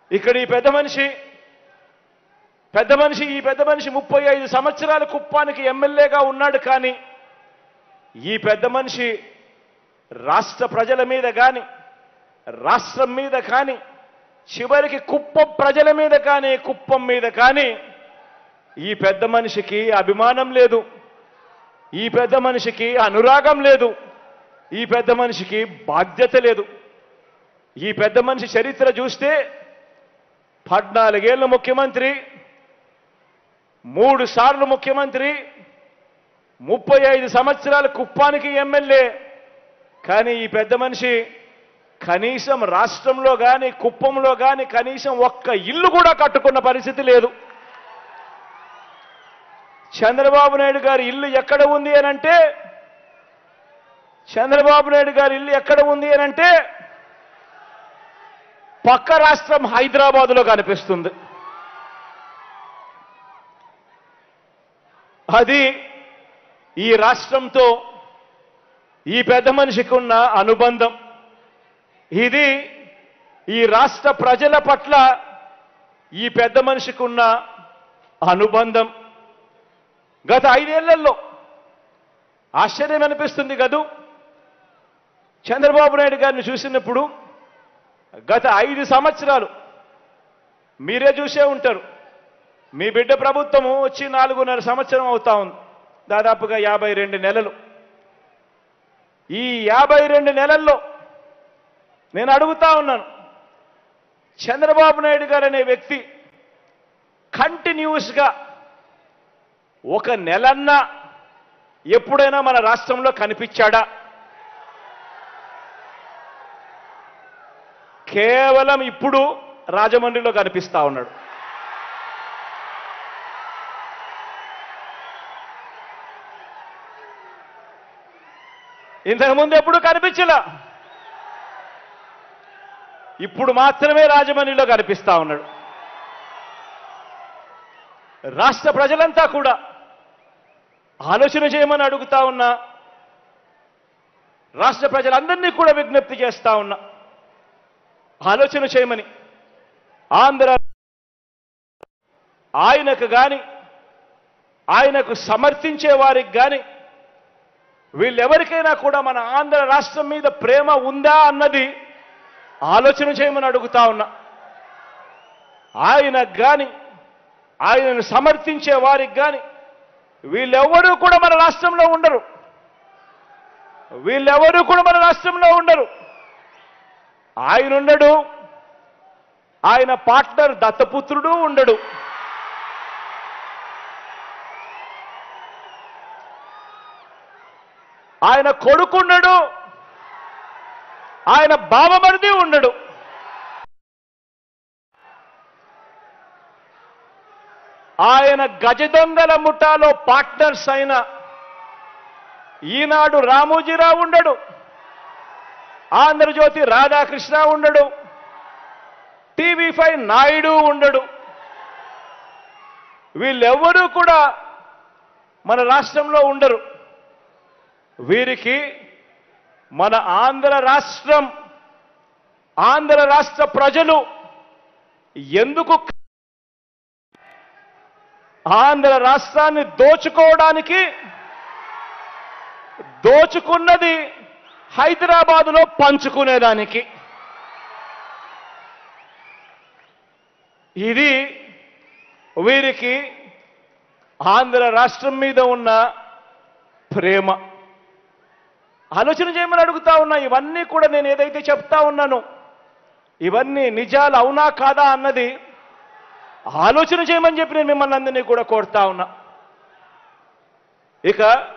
ఇక్కడ ఈ పెద్ద మనిషి పెద్ద మనిషి ఈ పెద్ద మనిషి ముప్పై ఐదు సంవత్సరాల కుప్పానికి ఎమ్మెల్యేగా ఉన్నాడు కానీ ఈ పెద్ద మనిషి రాష్ట్ర ప్రజల మీద కానీ రాష్ట్రం మీద కానీ చివరికి కుప్పం ప్రజల మీద కానీ కుప్పం మీద కానీ ఈ పెద్ద మనిషికి అభిమానం లేదు ఈ పెద్ద మనిషికి అనురాగం లేదు ఈ పెద్ద మనిషికి బాధ్యత లేదు ఈ పెద్ద మనిషి చరిత్ర చూస్తే పద్నాలుగేళ్ళ ముఖ్యమంత్రి మూడు సార్లు ముఖ్యమంత్రి ముప్పై ఐదు సంవత్సరాల కుప్పానికి ఎమ్మెల్యే కానీ ఈ పెద్ద మనిషి కనీసం రాష్ట్రంలో కానీ కుప్పంలో కానీ కనీసం ఒక్క ఇల్లు కూడా కట్టుకున్న పరిస్థితి లేదు చంద్రబాబు నాయుడు గారి ఇల్లు ఎక్కడ ఉంది అని అంటే చంద్రబాబు నాయుడు గారి ఇల్లు ఎక్కడ ఉంది అని అంటే పక్క రాష్ట్రం హైదరాబాదులో కనిపిస్తుంది అది ఈ రాష్ట్రంతో ఈ పెద్ద మనిషికి ఉన్న అనుబంధం ఇది ఈ రాష్ట్ర ప్రజల పట్ల ఈ పెద్ద మనిషికి ఉన్న అనుబంధం గత ఐదేళ్లలో ఆశ్చర్యం అనిపిస్తుంది కదూ చంద్రబాబు నాయుడు గారిని చూసినప్పుడు గత ఐదు సంవత్సరాలు మీరే చూసే ఉంటారు మీ బిడ్డ ప్రభుత్వము వచ్చి నాలుగున్నర సంవత్సరం అవుతా ఉంది దాదాపుగా యాభై రెండు నెలలు ఈ యాభై రెండు నెలల్లో నేను అడుగుతా ఉన్నాను చంద్రబాబు నాయుడు గారు అనే వ్యక్తి కంటిన్యూస్గా ఒక నెలన్నా ఎప్పుడైనా మన రాష్ట్రంలో కనిపించాడా కేవలం ఇప్పుడు రాజమండ్రిలో కనిపిస్తా ఉన్నాడు ఇంతకుముందు ఎప్పుడు కనిపించలా ఇప్పుడు మాత్రమే రాజమండ్రిలో కనిపిస్తా ఉన్నాడు రాష్ట్ర ప్రజలంతా కూడా ఆలోచన చేయమని అడుగుతా ఉన్నా రాష్ట్ర ప్రజలందరినీ కూడా విజ్ఞప్తి చేస్తా ఉన్నా ఆలోచన చేయమని ఆంధ్ర ఆయనకు గాని ఆయనకు సమర్థించే వారికి గాని వీళ్ళెవరికైనా కూడా మన ఆంధ్ర రాష్ట్రం మీద ప్రేమ ఉందా అన్నది ఆలోచన చేయమని అడుగుతా ఉన్నా ఆయనకు గాని ఆయనను సమర్థించే వారికి గాని వీళ్ళెవరూ కూడా మన రాష్ట్రంలో ఉండరు వీళ్ళెవరూ కూడా మన రాష్ట్రంలో ఉండరు ఆయన ఉండడు ఆయన పార్ట్నర్ దత్తపుత్రుడు ఉండడు ఆయన కొడుకున్నాడు ఆయన బావమరిది ఉండడు ఆయన గజ దొంగల ముఠాలో పార్ట్నర్స్ అయిన ఈనాడు రామోజీరావు ఉండడు ఆంధ్రజ్యోతి రాధాకృష్ణ ఉండడు టీవీ ఫైవ్ నాయుడు ఉండడు వీళ్ళెవ్వరూ కూడా మన రాష్ట్రంలో ఉండరు వీరికి మన ఆంధ్ర రాష్ట్రం ఆంధ్ర రాష్ట్ర ప్రజలు ఎందుకు ఆంధ్ర రాష్ట్రాన్ని దోచుకోవడానికి దోచుకున్నది హైదరాబాదులో పంచుకునేదానికి ఇది వీరికి ఆంధ్ర రాష్ట్రం మీద ఉన్న ప్రేమ ఆలోచన చేయమని అడుగుతా ఉన్నా ఇవన్నీ కూడా నేను ఏదైతే చెప్తా ఉన్నానో ఇవన్నీ నిజాలు అవునా కాదా అన్నది ఆలోచన చేయమని చెప్పి నేను మిమ్మల్ని అందరినీ కూడా కోరుతా ఉన్నా ఇక